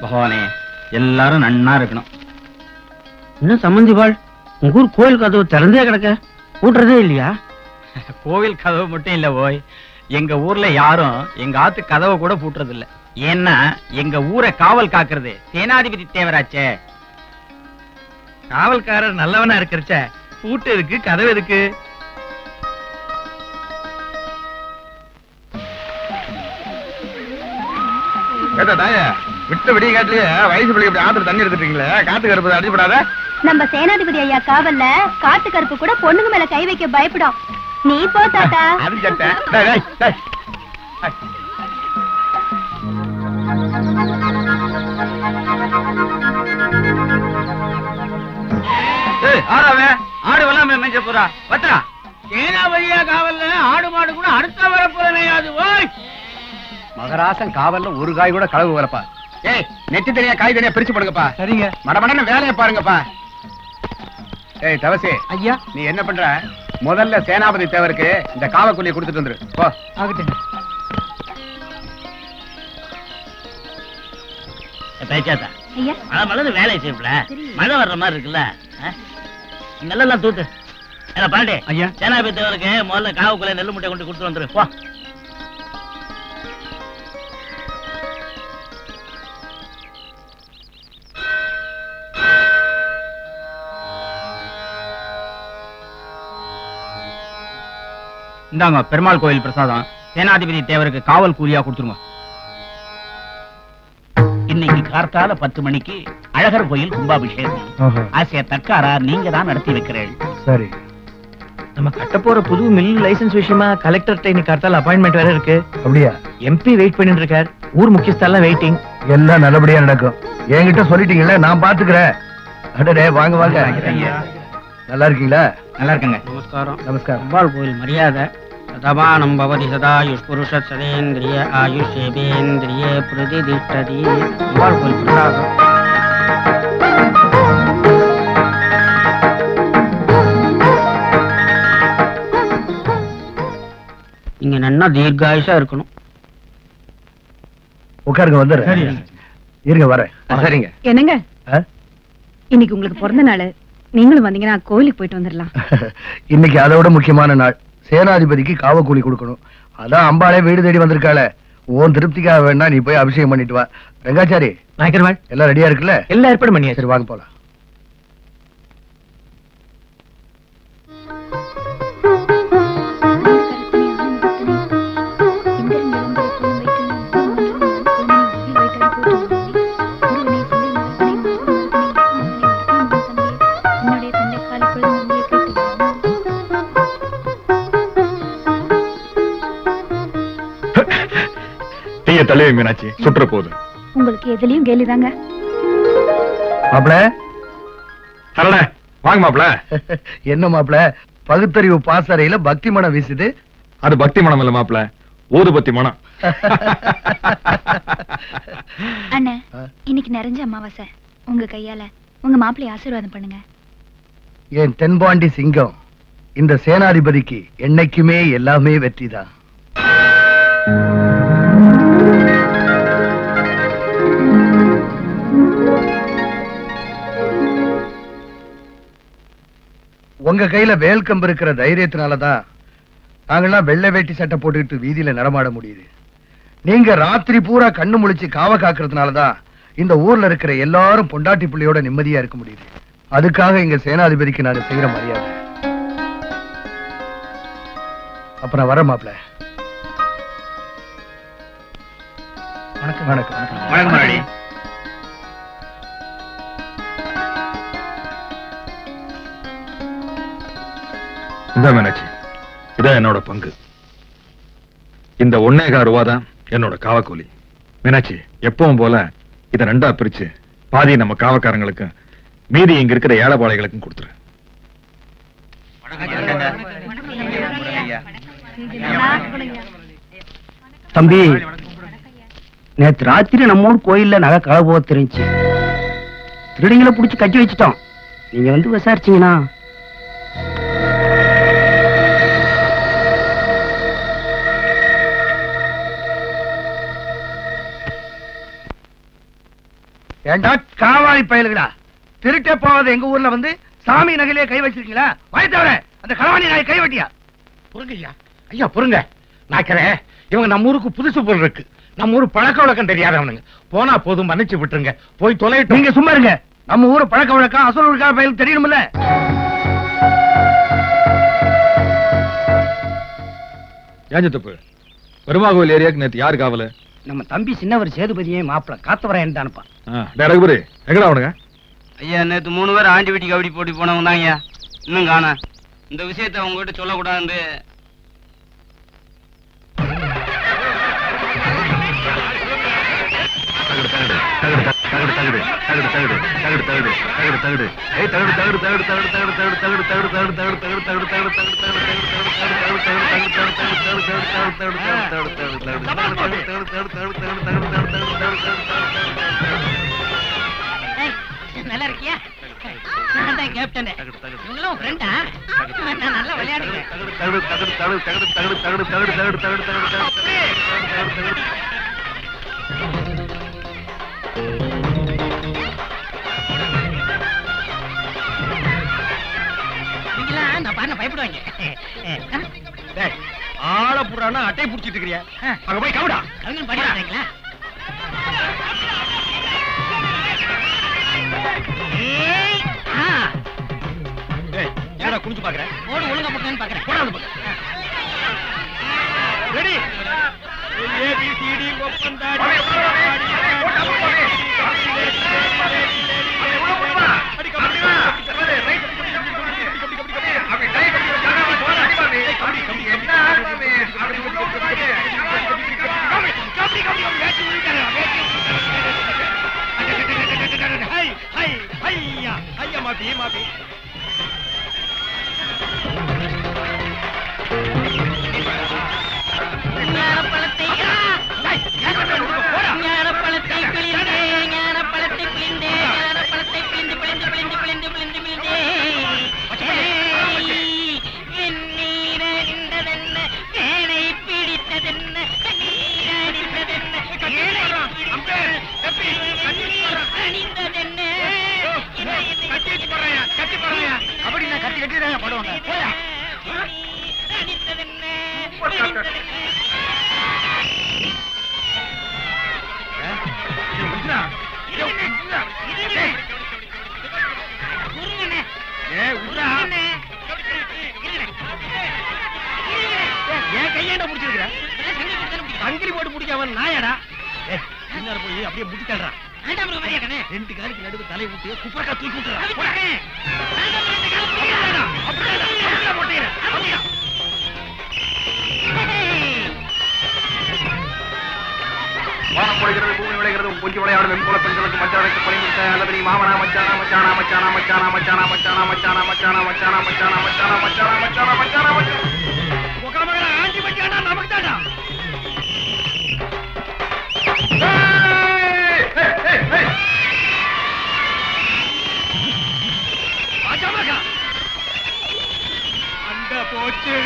பகவானே எல்லாரும் நன்னா இருக்கணும் இன்னும் சம்மந்தி வாழ் உங்க ஊர் கோயில் கதவு திறந்தே கிடக்க கூட்டுறதே இல்லையா கோவில் கதவு மட்டும் இல்ல போய் எங்க ஊர்ல யாரும் எங்க ஆத்து கதவை கூட பூட்டுறது இல்ல ஏன்னா எங்க ஊரை காவல் காக்குறது சேனாதிபதி தேவராச்சே காவல்காரர் நல்லவனா இருக்கிறச்ச பூட்டு எதுக்கு கதவு எதுக்கு கேட்டா தாய விட்ட விடிய காட்டிலேயே வயசு பிள்ளை இப்படி ஆத்துல தண்ணி எடுத்துட்டீங்களே காத்து கருப்பு அடிச்சுப்படாத நம்ம சேனாதிபதி ஐயா காவல்ல காட்டு கருப்பு கூட பொண்ணுங்க மேல கை வைக்க பயப்படும் நீ போ தாத்தா அது சட்டை டேய், டேய், டேய். ஏய், ஆறாவே ஆடு வெள்ளாம மேய்ச்ச போறா வத்தா சேனாபதியா காவல்ல ஆடு மாடு கூட அடுத்த வர போறனையாது ஓய் மகராசன் காவல்ல ஒரு காய் கூட களவு வரப்பா ஏய் நெத்தி தனியா காய் தனியா பிரிச்சு போடுங்கப்பா சரிங்க மடமடன்னு வேலையை பாருங்கப்பா ஏய் தவசி ஐயா நீ என்ன பண்ற முதல்ல சேனாபதி தேவருக்கு இந்த காவக்குள்ளியை கொடுத்துட்டு வந்துரு போ ஆகட்டும் பேச்சாத்தா ஐயா மழை மழை வேலை செய்யல மழை வர்ற மாதிரி இருக்குல்ல ஆ? நெல்லெல்லாம் தூத்து ஏன்னா பாண்டி ஐயா சேனாபதி தேவருக்கு முதல்ல காவுக்குள்ள நெல்லு முட்டை கொண்டு கொடுத்து வந்துரு போ இந்தாங்க பெருமாள் கோயில் பிரசாதம் சேனாதிபதி தேவருக்கு காவல் கூலியா கொடுத்துருங்க இன்னைக்கு கார்த்தால பத்து மணிக்கு அழகர் கோயில் கும்பாபிஷேகம் ஆசிய தக்காரா நீங்க தான் நடத்தி வைக்கிறேன் சரி நம்ம கட்ட போற புது மில் லைசென்ஸ் விஷயமா கலெக்டர் இன்னைக்கு கார்த்தால அப்பாயின்மெண்ட் வேற இருக்கு அப்படியா எம்பி வெயிட் பண்ணிட்டு இருக்கார் ஊர் முக்கியஸ்தெல்லாம் வெயிட்டிங் எல்லாம் நல்லபடியா நடக்கும் என்கிட்ட சொல்லிட்டீங்கல்ல நான் பாத்துக்கிறேன் அடடே வாங்க வாங்க நல்லா இருக்கீங்களா நல்லா இருக்கங்க நமஸ்காரம் நமஸ்காரம் அம்பாள் கோயில் மரியாதை சதபானம் பவதி சதாயுஷ் புருஷ சதேந்திரிய ஆயுஷ் ஏபேந்திரிய பிரதிதிஷ்டதி அம்பாள் கோயில் பிரசாதம் நீங்க நன்னா தீர்காயுஷா இருக்கணும் உட்காருங்க வந்துடுறேன் இருங்க வரேன் சரிங்க என்னங்க ஆ? இன்னைக்கு உங்களுக்கு பிறந்த நாள் நீங்களும் வந்தீங்கன்னா கோயிலுக்கு போயிட்டு வந்துடலாம் இன்னைக்கு அதை விட முக்கியமான நாள் சேனாதிபதிக்கு காவக்கூலி கொடுக்கணும் அதான் அம்பாளே வீடு தேடி வந்திருக்காளே உன் திருப்திக்காக வேணா நீ போய் அபிஷேகம் பண்ணிட்டு வா ரெங்காச்சாரி நாயக்கர்வாள் எல்லாம் ரெடியா இருக்குல்ல எல்லா ஏற்பாடு பண்ணியாச்சு சரி வாங்க போலாம் தீய தலையை மீனாட்சி சுற்ற போகுது உங்களுக்கு எதுலயும் கேலிதாங்க மாப்பிள தரல வாங்க மாப்ள என்ன மாப்பிள பகுத்தறிவு பாசறையில பக்தி மனம் வீசுது அது பக்தி மனம் இல்ல மாப்ள ஊதுபத்தி மனம் அண்ணே ஆ? இன்னைக்கு நிறைஞ்ச அமாவாசை உங்க கையால உங்க மாப்பிள்ளை ஆசீர்வாதம் பண்ணுங்க என் தென்பாண்டி சிங்கம் இந்த சேனாதிபதிக்கு என்னைக்குமே எல்லாமே வெற்றிதான் உங்க கையில வேல் கம்பு இருக்கிற தைரியத்தினாலதான் நாங்கெல்லாம் வெள்ளை வேட்டி சட்டை போட்டுக்கிட்டு வீதியில நடமாட முடியுது நீங்க ராத்திரி பூரா கண்ணு முழிச்சு காவ காக்குறதுனாலதான் இந்த ஊர்ல இருக்கிற எல்லாரும் பொண்டாட்டி பிள்ளையோட நிம்மதியா இருக்க முடியுது அதுக்காக எங்க சேனாதிபதிக்கு நான் செய்யற மரியாதை அப்ப நான் வரேன் மாப்ள வணக்கம் வணக்கம் வணக்கம் முதலாளி இந்த மீனாட்சி இதான் என்னோட பங்கு இந்த ஒன்னேகால் ரூபா தான் என்னோட காவக்கூலி மீனாட்சி எப்பவும் போல இத ரெண்டா பிரிச்சு பாதி நம்ம காவக்காரங்களுக்கும் மீதி இங்க இருக்கிற ஏழைப்பாளைகளுக்கும் கொடுத்துரு தம்பி நேத்து ராத்திரி நம்ம ஊர் கோயில்ல நகை களை போக தெரிஞ்சு திருடிங்களை புடிச்சு கட்டி வச்சுட்டோம் நீங்க வந்து விசாரிச்சீங்கன்னா ஏண்டா காவாலி பயலுகளா திருட்டே போவாத எங்க ஊர்ல வந்து சாமி நகையிலே கை வச்சிருக்கீங்களா வாய் தவிர அந்த களவாணி நாய் கை வெட்டியா புரிங்க ஐயா ஐயா புரிங்க நாக்கிறேன் இவங்க நம்ம ஊருக்கு புதுசு போல் இருக்கு நம்ம ஊர் பழக்க வழக்கம் தெரியாதவனுங்க போனா போதும் மன்னிச்சு விட்டுருங்க போய் தொலையிட்டு நீங்க சும்மா இருங்க நம்ம ஊரு பழக்க வழக்கம் அசல் ஊருக்கார பயலுக்கு தெரியணும்ல ஏன் தப்பு பெருமாகோவில் ஏரியாக்கு நேத்து யாரு காவல நம்ம தம்பி சின்னவர் சேதுபதியே மாப்பிள காத்தவரையன் தானப்பா ரகுபதி எங்கடா அவனுங்க ஐயா நேத்து மூணு பேர் ஆண்டி வீட்டுக்கு கபடி போட்டி போனவங்க தான் ஐயா இன்னும் காண இந்த விஷயத்தை உங்ககிட்ட சொல்லக்கூடாது நல்லா இருக்கியா நான் தான் கேப்டன் இவங்களும் ஃப்ரெண்டா நான் நல்லா விளையாடுறேன் நீங்களாம் நான் பாருங்க பயப்படுவாங்க ஆள புறானா அட்டை புடிச்சிட்டு இருக்கிறியா அங்க போய் கவுடா கவிஞன் பாடி வர்றீங்களா ஏய், ஆ, ஏடா குனிஞ்சு பாக்குறேன் போடு ஒழுங்கா போட்டேன்னு பாக்குறேன் போடா அந்த பக்கம் ரெடி ஏபிசிடி ஒப்பந்தாடி மாபி மாபி ஞானப்பழத்தை ஞானப்பழத்தை பிழிந்தே ஞானப்பழத்தை பிழிந்தே ஞானப்பழத்தை பிழிந்து பிழிந்து பிழிந்து பிழிந்து பிழிந்து பிழிந்தே ஏய், வெந்நீர் அறிந்ததென்ன தேனை பிடித்ததென்ன நீர் அறிந்ததென்ன தேனை அணிந்ததென்ன அப்படி நான் கட்டி கட்டி தான் படுவாங்க போயா அணிந்ததென்ன பிழிந்ததென்ன ஏன் கையாண்ட முடிச்சிருக்கிற சங்கிலி போட்டு முடிக்காம நாயடா ஏய், பின்னால போய் அப்படியே முட்டி தள்ளுறான் ரெண்டு காலுக்கு நடுவு தலை விட்டு குப்பரக்கா தூக்கி விட்டுறான் போடா. அப்படியாடா, அப்படியாடா, அப்படியா போட்டீங்க, அப்படியா. வானம் பொழிகிறது பூமி விளைகிறது கொஞ்சி விளையாடும் வெண்புல பெண்களுக்கு மச்சானுக்கு பணிமுட்ட அல்லது மாமனா மச்சானா மச்சானா மச்சானா மச்சானா மச்சானா மச்சானா மச்சானா மச்சானா மச்சானா மச்சானா மச்சானா மச்சானா மச்சானா மச்சானா மச்சானா உங்க மகனை ஆண்டி மச்சானா நமக்கு தாடா மச்சான் அந்த போச்சு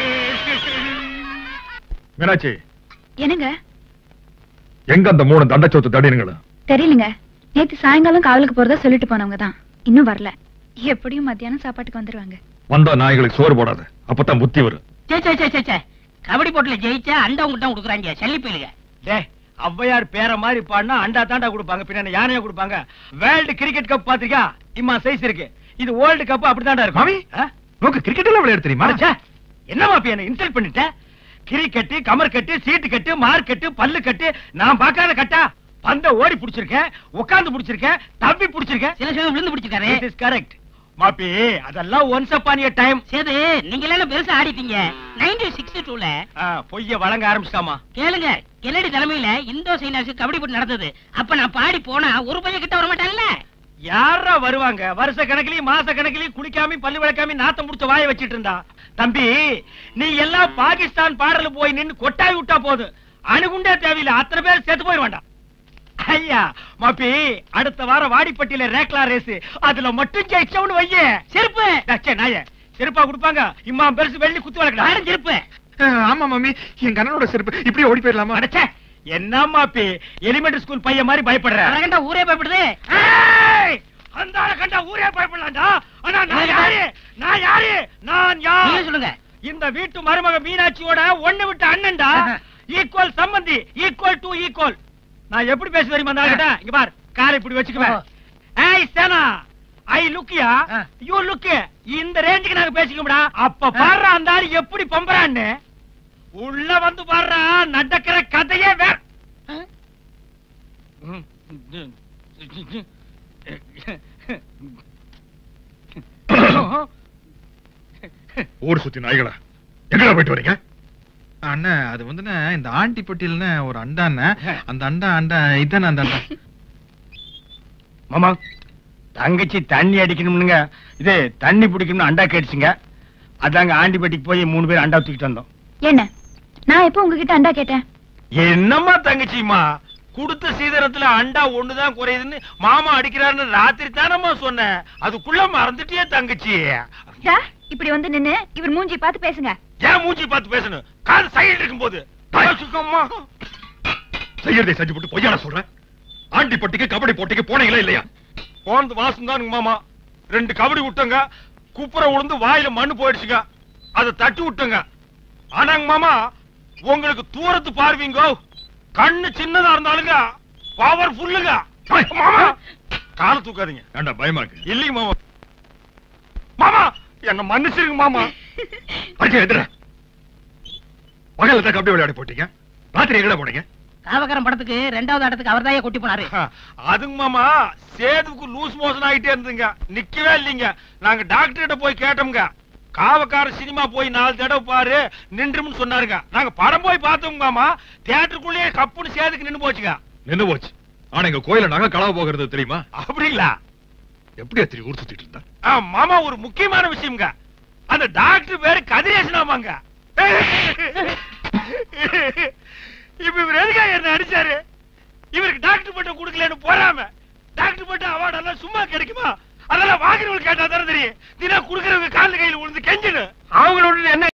மீனாட்சி என்னங்க எங்க அந்த மூணு தண்டச்சோத்து தடினுங்களா தெரியலங்க நேத்து சாயங்காலம் காவலுக்கு போறதா சொல்லிட்டு போனவங்க தான் இன்னும் வரல எப்படியும் மத்தியானம் சாப்பாட்டுக்கு வந்துருவாங்க வந்தா நாய்களுக்கு சோறு போடாத அப்பதான் புத்தி வரும் சே சே சே சே சே கபடி போட்டுல ஜெயிச்சா அண்டா உங்கள்கிட்ட கொடுக்குறாங்க சல்லி போயிலுங்க டேய் ஔவையார் பேர மாதிரி பாடினா அண்டா தாண்டா கொடுப்பாங்க பின்ன யானையா கொடுப்பாங்க வேர்ல்டு கிரிக்கெட் கப் பாத்திருக்கா இம்மா சைஸ் இருக்கு இது வேர்ல்டு கப் அப்படித்தான்டா இருக்கும் மாமி, உனக்கு கிரிக்கெட் எல்லாம் விளையாட தெரியுமா ச்சே, என்ன மாப்பி என்ன இன்சல்ட் பண்ணிட்ட கிரிக்கெட்டு கமர் கட்டு சீட்டு கட்டு மார் கட்டு பல்லு கட்டு நான் பார்க்காத கட்டா பந்த ஓடி புடிச்சிருக்கேன் உட்கார்ந்து புடிச்சிருக்கேன் தப்பி புடிச்சிருக்கேன் சில சமயம் விழுந்து பிடிச்சிருக்காரு இட் இஸ் கரெக்ட் மாப்பி அதெல்லாம் once upon a time Sethu நீங்க எல்லாம் பெருசா ஆடிட்டீங்க நைன்டீன் சிக்ஸ்டி டூல பொய்ய வழங்க ஆரம்பிச்சிட்டாமா கேளுங்க கென்னடி தலைமையில இந்தோ சைனாஸுக்கு கபடி போட்டு நடந்தது அப்ப நான் பாடி போனா ஒரு பையன் கிட்ட வர மாட்டான்ல யாரா வருவாங்க வருஷ கணக்கிலயும் மாச கணக்கிலயும் குளிக்காம பல்லு விளக்காம நாத்தம் முடிச்ச வாய வச்சிட்டு இருந்தா தம்பி நீ எல்லாம் பாகிஸ்தான் பாடல போய் நின்னு கொட்டாய் விட்டா போது அணுகுண்டே தேவையில்லை அத்தனை பேர் செத்து போயிட வேண்டாம் ஐயா மாப்பி அடுத்த வாரம் வாடிப்பட்டியில ரேக்லா ரேஸ் அதுல மட்டும் ஜெயிச்சவனு வையே செருப்பு டச்சே நாய செருப்பா கொடுப்பாங்க இம்மா பெருசு வெள்ளி குத்து வளர்க்கடா ஆடும் செருப்பு ஆமா மாமி என் கண்ணனோட செருப்பு இப்படியே ஓடி போயிடலாமா அடச்சே என்ன மாப்பி எலிமெண்டரி ஸ்கூல் பையன் மாதிரி பயப்படுற அவனை கண்டா ஊரே பயப்படுது ஏய்! அந்த ஆளை கண்டா ஊரே பயப்படலாம்டா ஆனா நான் யாரு நான் யாரு நான் நீங்க யார் சொல்லுங்க இந்த வீட்டு மருமக மீனாட்சியோட ஒண்ணு விட்ட அண்ணன்டா ஈக்குவல் சம்பந்தி ஈக்குவல் டு ஈக்குவல் நான் எப்படி பேச தெரியுமா அந்த ஆளுகிட்ட இங்க பார் காரை இப்படி வச்சுக்குவேன் ஏய் சேனா ஐ லுக்கியா யூ லுக் இந்த ரேஞ்சுக்கு நாங்க பேசிக்கோம்டா அப்ப பாடுற அந்த ஆளு எப்படி பம்பறான்னு உள்ள வந்து பாடுறா நடக்கிற கதையே வேற ஊர் சுத்தி நாய்களா எங்கடா போயிட்டு வரீங்க அண்ணா அது வந்துண்ணே இந்த ஆண்டி பட்டியல்னு ஒரு அண்டாண்ணே அந்த அண்டா அண்டா இதானே அந்த அண்டா மாமா தங்கச்சி தண்ணி அடிக்கணும்னுங்க இது தண்ணி பிடிக்கணும்னு அண்டா கேட்டுச்சுங்க அதாங்க ஆண்டிப்பட்டிக்கு போய் மூணு பேர் அண்டா தூக்கிட்டு வந்தோம் என்ன நான் எப்போ உங்ககிட்ட அண்டா கேட்டேன் என்னம்மா தங்கச்சிம்மா கொடுத்த சீதனத்துல அண்டா ஒண்ணுதான் குறையுதுன்னு மாமா அடிக்கிறாருன்னு ராத்திரி தானம்மா சொன்னேன் அதுக்குள்ள மறந்துட்டியே தங்கச்சி டா, இப்படி வந்து நின்னு இவர் மூஞ்சி பார்த்து பேசுங்க ஏன் மூஞ்சி பார்த்து பேசணும் காது சைடு இருக்கும்போது யோசிக்கம்மா. செய்யறதை செஞ்சு போட்டு பொய்யால சொல்றேன் ஆண்டி பட்டிக்கு கபடி போட்டிக்கு போனீங்களா இல்லையா போனது வாசம் தான் மாமா ரெண்டு கபடி விட்டங்க குப்புற உளுந்து வாயில மண்ணு போயிடுச்சுங்க அதை தட்டி விட்டுங்க ஆனாங்க மாமா உங்களுக்கு தூரத்து பார்வீங்க கண்ணு சின்னதா இருந்தாலுங்க பவர் ஃபுல்லுங்க மாமா கால தூக்காதீங்க ஏண்டா பயமா இருக்கு இல்லைங்க மாமா மாமா என்ன மன்னிச்சிருங்க மாமா அடிச்சு எதிர பகல்ல தான் கபடி விளையாட போட்டீங்க ராத்திரி எங்கடா போனீங்க காவக்காரன் படத்துக்கு ரெண்டாவது இடத்துக்கு அவர் கொட்டி போனாரு அதுங்க மாமா சேதுவுக்கு லூஸ் மோஷன் ஆயிட்டே இருந்துங்க நிக்கவே இல்லைங்க நாங்க டாக்டர் கிட்ட போய் கேட்டோம்ங்க காவக்கார சினிமா போய் நாலு தடவை பாரு நின்றும்னு சொன்னாருங்க நாங்க படம் போய் பார்த்தோம் மாமா தியேட்டருக்குள்ளேயே கப்புன்னு சேதுக்கு நின்னு போச்சுங்க நின்னு போச்சு ஆனா எங்க கோயில நகை களவு போகிறது தெரியுமா அப்படிங்களா எப்படி அத்திரி ஊர் சுத்திட்டு இருந்தா ஆ, மாமா ஒரு முக்கியமான விஷயம்ங்க அந்த டாக்டர் பேரு கதிரேசனாமாங்க இப்ப இவர் எதுக்காக என்ன அடிச்சாரு இவருக்கு டாக்டர் பட்டம் கொடுக்கலன்னு போறாம டாக்டர் பட்டம் அவார்டு எல்லாம் சும்மா கிடைக்குமா அதெல்லாம் வாங்குறவங்க கேட்டா தானே தெரியும் தினம் குடுக்கறவங்க கால்ல கையில விழுந்து கெஞ்சணும் அவங்களோட என்ன